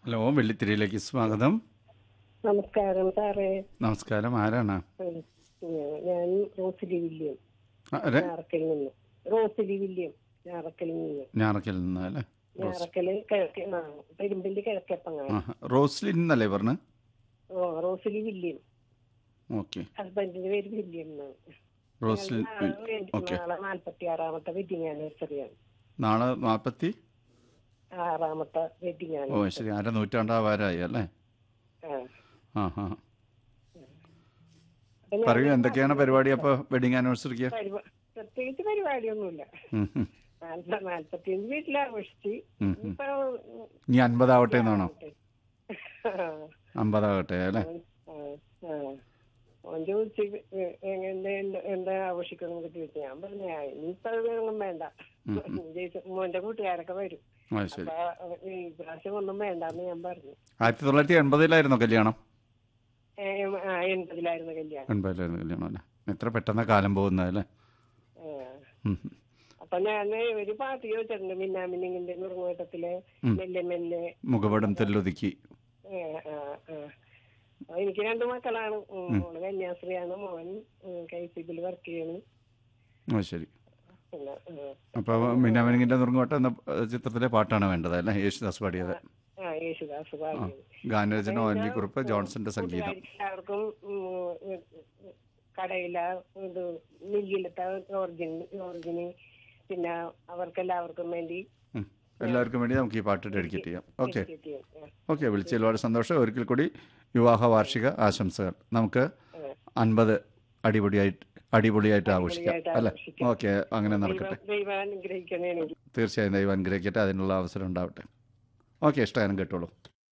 Hello വെള്ളിത്തിരിയിലേക്ക് സ്വാഗതം നമസ്കാരം സാറേ നമസ്കാരം ആരാണ് ഉം. ഞാൻ റോസിലി വില്യം ആ, അതെ ഞാറക്കലിൽ നിന്ന് റോസിലി വില്യം ഞാറക്കലിൽ നിന്ന് ഞാറക്കൽ നിന്ന് അല്ലേ ഞാറക്കല് കിഴക്കേ ആ, പെരുമ്പിന്റെ കിഴക്കേപ്പങ്ങാണ് ആ റോസ്ലിൻ എന്നല്ലേ പറഞ്ഞ് ഓ റോസിലി വില്യം ഓക്കെ ഹസ്ബൻഡിന്റെ പേര് വില്യം എന്നാണ് റോസ്ലിൻ നാളെ ഓക്കെ നാളെ നാല്പത്തി ആറാമത്തെ വെഡിങ് ആനിവേഴ്സറിയാണ് നാളെ നാൽപ്പത്തി ആറാമത്തെ വെഡിങ് ഓ ആനിവേഴ്സറി ശരി അര നൂറ്റാണ്ടാവാരായി അല്ലേ ആ ആ ആ അപ്പൊ ഞാൻ പറയൂ എന്തൊക്കെയാണ് പരിപാടി അപ്പോൾ വെഡിങ് ആനിവേഴ്സറിക്ക് പരിപാ- പ്രത്യേകിച്ച് പരിപാടിയൊന്നുമില്ല ഉം, ഉം, നാല്പ- നാല്പത്തിയഞ്ച് വീട്ടിൽ ആഘോഷിച്ച് ഉം, ഉം. ഇപ്പൊ ഇനി അൻപതാവട്ടെ എന്നാണോ ആ അമ്പതാകട്ടെ അല്ലേ ആ, ആ. ഓൻ ചോദിച്ചു എങ്ങനെ എന്താ ആഘോഷിക്കണം എന്നൊക്കെ ചോദിച്ചു ഞാൻ പറഞ്ഞു "ആ, ഇനിയിപ്പോ അതൊന്നും വേണ്ട ജയിച്ച- മോന്റെ കൂട്ടുകാരൊക്കെ വരും ആ ശരി അപ്പൊ ഈ പ്രാവശ്യം ഒന്നും വേണ്ടെന്ന് ഞാൻ പറഞ്ഞു ആയിരത്തി തൊള്ളായിരത്തി എൺപതിലായിരുന്നോ കല്യാണം ഏ, ആ എൺപതിലായിരുന്നു കല്യാണം എൺപതിലായിരുന്നു കല്യാണം അല്ലേ എത്ര പെട്ടെന്ന് കാലം പോകുന്നത് അല്ലേ ആ. ഉം, ഉം. അപ്പൊ ഞാൻ ഒരു പാട്ട് ചോദിച്ചിട്ടുണ്ട് മിന്നാമിന്നിങ്ങിന്റെ നുറുങ്ങോട്ടത്തിലെ ഉം. മെല്ലെ മെല്ലെ മുഖപടം തെല്ലൊതുക്കി ആ, ആ, ആ. അപ്പൊ എനിക്ക് രണ്ട് മക്കളാണ് ഉം, മോള് കന്യാസ്ത്രീയാണ് മോൻ കെ സി ബിയിൽ വർക്ക് ചെയ്യണ് ആ ശരി പിന്നെ ആ. അപ്പോൾ മിന്നാമിനിങ്ങിൻ്റെ നുറുങ്ങോട്ട എന്ന ഏഹ്, ചിത്രത്തിലെ പാട്ടാണ് വേണ്ടത് അല്ലേ യേശുദാസ് പാടിയത് ആ യേശുദാസ് പാടിയത് ഗാനരചന ഒ എൻ വി കുറുപ്പ് ജോൺസന്റെ സംഗീതം എല്ലാവർക്കും കടയില ഇത് മില്ലിലത്തെ ഓറിജിൻ ഓറിജിന് പിന്നെ അവർക്കെല്ലാവർക്കും വേണ്ടി ഉം. എല്ലാവർക്കും വേണ്ടി നമുക്ക് ഈ പാട്ട് ഡെഡിക്കേറ്റ് ചെയ്യാം ഓക്കെ dedicate ചെയ്യും. ആ, ഓക്കെ വിളിച്ചതിൽ ഒരുപാട് സന്തോഷം ഒരിക്കൽ കൂടി വിവാഹ വാർഷിക ആശംസകൾ നമുക്ക് ആ. അൻപത് അടിപൊളിയായിട്ട് അടിപൊളിയായിട്ട് ആഘോഷിക്കാം അടിപൊളിയായിട്ട് അല്ലേ ആഘോഷിക്കാം. ഓക്കെ അങ്ങനെ നടക്കട്ടെ ദൈവം ദൈവം അനുഗ്രഹിക്കണേ എനിക്ക് തീർച്ചയായും ദൈവം അനുഗ്രഹിക്കട്ടെ അതിനുള്ള അവസരം ഉണ്ടാവട്ടെ ഓക്കെ ഇഷ്ടം കേട്ടോളൂ